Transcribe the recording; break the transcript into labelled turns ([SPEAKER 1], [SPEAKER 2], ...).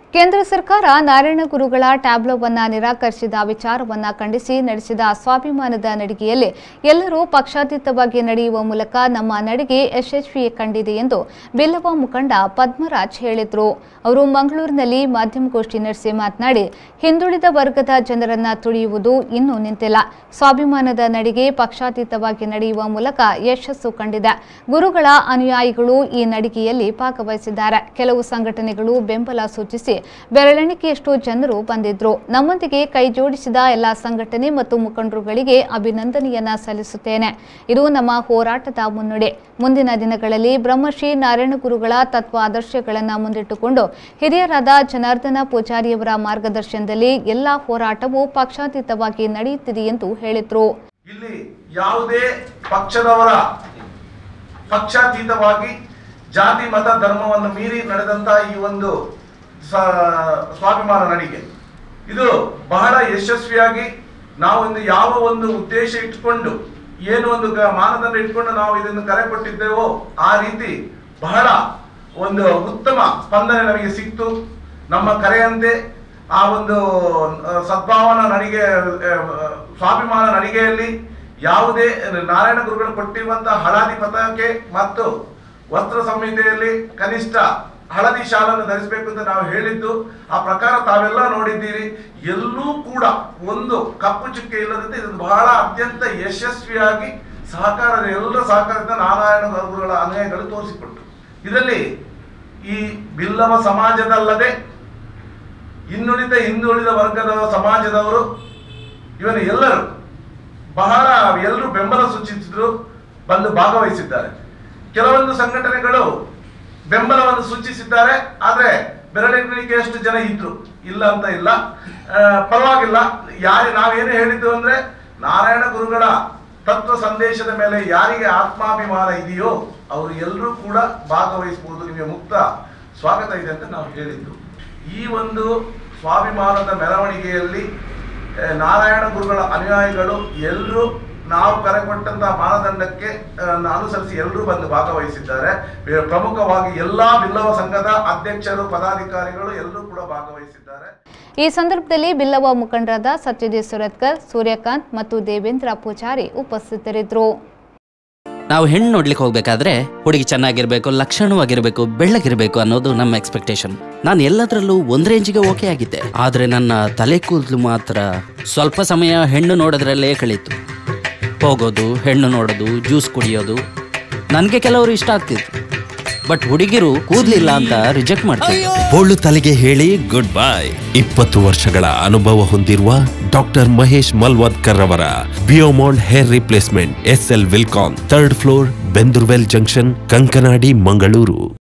[SPEAKER 1] ಕೇಂದ್ರ ಸರ್ಕಾರ ನಾರಾಯಣ ಗುರುಗಳ ಟ್ಯಾಬ್ಲೋವನ್ನ ನಿರಾಕರಿಸಿದ ವಿಚಾರವನ್ನ ಖಂಡಿಸಿ ನಡೆಸಿದ ಸ್ವಾಭಿಮಾನದ ನಡಿಗೆಯಲ್ಲಿ ಎಲ್ಲರೂ ಪಕ್ಷಾತೀತವಾಗಿ ನಡೆಯುವ ಮೂಲಕ ನಮ್ಮ ನಡಿಗೆ ಯಶಸ್ವಿ ಕಂಡಿದೆ ಎಂದು ಬಿಲ್ಲವ ಮುಖಂಡ ಪದ್ಮರಾಜ್ ಹೇಳಿದರು ಅವರು ಮಂಗಳೂರಿನಲ್ಲಿ ಮಾಧ್ಯಮಗೋಷ್ಠಿ ನಡೆಸಿ ಮಾತನಾಡಿ ಹಿಂದುಳಿದ ವರ್ಗದ ಜನರನ್ನ ತುಳಿಯುವುದು ಇನ್ನೂ ನಿಂತಿಲ್ಲ ಸ್ವಾಭಿಮಾನದ ನಡಿಗೆ ಪಕ್ಷಾತೀತವಾಗಿ ನಡೆಯುವ ಮೂಲಕ ಯಶಸ್ಸು ಕಂಡಿದೆ ಗುರುಗಳ ಅನುಯಾಯಿಗಳು ಈ ನಡಿಗೆಯಲ್ಲಿ ಭಾಗವಹಿಸಿದ್ದಾರೆ ಕೆಲವು ಸಂಘಟನೆಗಳು ಬೆಂಬಲ ಸೂಚಿಸಿ ಬೆರಳೆಣಿಕೆಯಷ್ಟು ಜನರು ಬಂದಿದ್ರು ನಮ್ಮೊಂದಿಗೆ ಕೈ ಜೋಡಿಸಿದ ಎಲ್ಲ ಸಂಘಟನೆ ಮತ್ತು ಮುಖಂಡರುಗಳಿಗೆ ಅಭಿನಂದನೆಯನ್ನ ಸಲ್ಲಿಸುತ್ತೇನೆ ಇದು ನಮ್ಮ ಹೋರಾಟದ ಮುನ್ನಡೆ ಮುಂದಿನ ದಿನಗಳಲ್ಲಿ ಬ್ರಹ್ಮಶ್ರೀ ನಾರಾಯಣ ಗುರುಗಳ ತತ್ವ ಆದರ್ಶಗಳನ್ನು ಮುಂದಿಟ್ಟುಕೊಂಡು ಹಿರಿಯರಾದ ಜನಾರ್ದನ ಪೂಜಾರಿಯವರ ಮಾರ್ಗದರ್ಶನದಲ್ಲಿ ಎಲ್ಲಾ ಹೋರಾಟವು ಪಕ್ಷಾತೀತವಾಗಿ ನಡೆಯುತ್ತಿದೆ ಎಂದು ಹೇಳಿದರು
[SPEAKER 2] ಇಲ್ಲಿ ಯಾವುದೇ ಪಕ್ಷದವರ ಪಕ್ಷಾತೀತವಾಗಿ ಜಾತಿ ಮತ ಧರ್ಮವನ್ನು ಮೀರಿ ನಡೆದಂತ ಈ ಒಂದು ಸ- ಸ್ವಾಭಿಮಾನ ನಡಿಗೆ ಇದು ಬಹಳ ಯಶಸ್ವಿಯಾಗಿ ನಾವು ಒಂದು ಯಾವ ಒಂದು ಉದ್ದೇಶ ಇಟ್ಕೊಂಡು ಏನು ಒಂದು ಗ- ಮಾನದಂಡ ಇಟ್ಕೊಂಡು ನಾವು ಇದನ್ನು ಕರೆ ಕೊಟ್ಟಿದ್ದೇವೋ ಆ ರೀತಿ ಬಹಳ ಒಂದು ಉತ್ತಮ ಸ್ಪಂದನೆ ನಮಗೆ ಸಿಕ್ತು ನಮ್ಮ ಕರೆಯಂತೆ ಆ ಒಂದು ಆ, ಸದ್ಭಾವನಾ ನಡಿಗೆ ಆ, ಸ್ವಾಭಿಮಾನ ನಡಿಗೆಯಲ್ಲಿ ಯಾವುದೇ ನಾರಾಯಣ ಗುರುಗಳು ಕೊಟ್ಟಿರುವಂತಹ ಹಳದಿ ಪತಾಕೆ ಮತ್ತು ವಸ್ತ್ರ ಸಂಹಿತೆಯಲ್ಲಿ ಕನಿಷ್ಠ ಹಳದಿ ಶಾಲನ್ನು ಧರಿಸಬೇಕು ಅಂತ ನಾವು ಹೇಳಿದ್ದು ಆ ಪ್ರಕಾರ ತಾವೆಲ್ಲ ನೋಡಿದ್ದೀರಿ ಎಲ್ಲೂ ಕೂಡ ಒಂದು ಕಪ್ಪು ಚುಕ್ಕೆ ಇಲ್ಲದಂತೆ ಇದು ಬಹಳ ಅತ್ಯಂತ ಯಶಸ್ವಿಯಾಗಿ ಸಹಕಾರದ ಎಲ್ಲರ ಸಹಕಾರದಿಂದ ನಾರಾಯಣ ಗುರುಗಳ ಅನ್ಯಾಯಗಳು ತೋರಿಸಿಕೊಟ್ಟು ಇದರಲ್ಲಿ ಈ ಬಿಲ್ಲವ ಸಮಾಜದಲ್ಲದೆ ಇನ್ನುಳಿದ ಹಿಂದುಳಿದ ವರ್ಗದ ಸಮಾಜದವರು ಇವನು ಎಲ್ಲರೂ ಬಹಳ ಎಲ್ಲರೂ ಬೆಂಬಲ ಸೂಚಿಸಿದ್ರು ಬಂದು ಭಾಗವಹಿಸಿದ್ದಾರೆ ಕೆಲವೊಂದು ಸಂಘಟನೆಗಳು ಬೆಂಬಲವನ್ನು ಸೂಚಿಸಿದ್ದಾರೆ ಆದ್ರೆ ಬೆರಳೆಣಿಕೆಯಷ್ಟು ಜನ ಇದ್ರು ಇಲ್ಲ ಅಂತ ಇಲ್ಲ ಆ, ಪರವಾಗಿಲ್ಲ ಯಾರು ನಾವೇನು ಹೇಳಿದ್ದು ಅಂದ್ರೆ ನಾರಾಯಣ ಗುರುಗಳ ತತ್ವ ಸಂದೇಶದ ಮೇಲೆ ಯಾರಿಗೆ ಆತ್ಮಾಭಿಮಾನ ಇದೆಯೋ ಅವರು ಎಲ್ಲರೂ ಕೂಡ ಭಾಗವಹಿಸಬಹುದು ನಿಮಗೆ ಮುಕ್ತ ಸ್ವಾಗತ ಇದೆ ಅಂತ ನಾವು ಹೇಳಿದ್ದು ಈ ಒಂದು ಸ್ವಾಭಿಮಾನದ ಮೆರವಣಿಗೆಯಲ್ಲಿ ಆ, ನಾರಾಯಣ ಗುರುಗಳ ಅನುಯಾಯಿಗಳು ಎಲ್ಲರೂ ನಾವು ಕರೆ ಕೊಟ್ಟಂತಹ ಮಾನದಂಡಕ್ಕೆ ಆ, ಅನುಸರಿಸಿ ಎಲ್ಲರೂ ಬಂದು ಭಾಗವಹಿಸಿದ್ದಾರೆ ಬೆ- ಪ್ರಮುಖವಾಗಿ ಎಲ್ಲಾ ಬಿಲ್ಲವ ಸಂಘದ ಅಧ್ಯಕ್ಷರು ಪದಾಧಿಕಾರಿಗಳು ಎಲ್ಲರೂ ಕೂಡ ಭಾಗವಹಿಸಿದ್ದಾರೆ
[SPEAKER 1] ಈ ಸಂದರ್ಭದಲ್ಲಿ ಬಿಲ್ಲವ ಮುಖಂಡರಾದ ಸತ್ಯಜಿತ್ ಸುರತ್ಕರ್ ಸೂರ್ಯಕಾಂತ್ ಮತ್ತು ದೇವೇಂದ್ರ ಪೂಜಾರಿ ಉಪಸ್ಥಿತರಿದ್ದರು
[SPEAKER 3] ನಾವು ಹೆಣ್ಣು ನೋಡ್ಲಿಕ್ಕೆ ಹೋಗ್ಬೇಕಾದ್ರೆ ಹುಡುಗಿ ಚೆನ್ನಾಗಿರ್ಬೇಕು ಲಕ್ಷಣವಾಗಿರ್ಬೇಕು ಬೆಳ್ಳಗಿರ್ಬೇಕು ಅನ್ನೋದು ನಮ್ಮ ಎಕ್ಸ್ಪೆಕ್ಟೇಷನ್ ನಾನು ಎಲ್ಲದರಲ್ಲೂ ಒಂದ್ ರೇಂಜಿಗೆ ಓಕೆ ಆಗಿದ್ದೆ ಆದ್ರೆ ನನ್ನ ತಲೆ ಕೂದಲು ಮಾತ್ರ ಸ್ವಲ್ಪ ಸಮಯ ಹೆಣ್ಣು ನೋಡೋದ್ರಲ್ಲೇ ಕಳೀತು ಹೋಗೋದು ಹೆಣ್ಣು ನೋಡೋದು ಜ್ಯೂಸ್ ಕುಡಿಯೋದು ನನಗೆ ಕೆಲವರು ಇಷ್ಟ ಆಗ್ತಿತ್ತು ಬಟ್ ಹುಡುಗಿರು ಕೂದ್ಲಿಲ್ಲ ಅಂತ ರಿಜೆಕ್ಟ್ ಮಾಡ್ತಿದ್ರು
[SPEAKER 4] ಬೋಳು ತಲೆಗೆ ಹೇಳಿ ಗುಡ್ ಬೈ ಇಪ್ಪತ್ತು ವರ್ಷಗಳ ಅನುಭವ ಹೊಂದಿರುವ ಡಾಕ್ಟರ್ ಮಹೇಶ್ ಮಲ್ವಾದ್ಕರ್ ಅವರ ಬಿಯೋಮಾಂಡ್ hair replacement S L Wilcon third floor Bendurwell junction Kankanady Mangaluru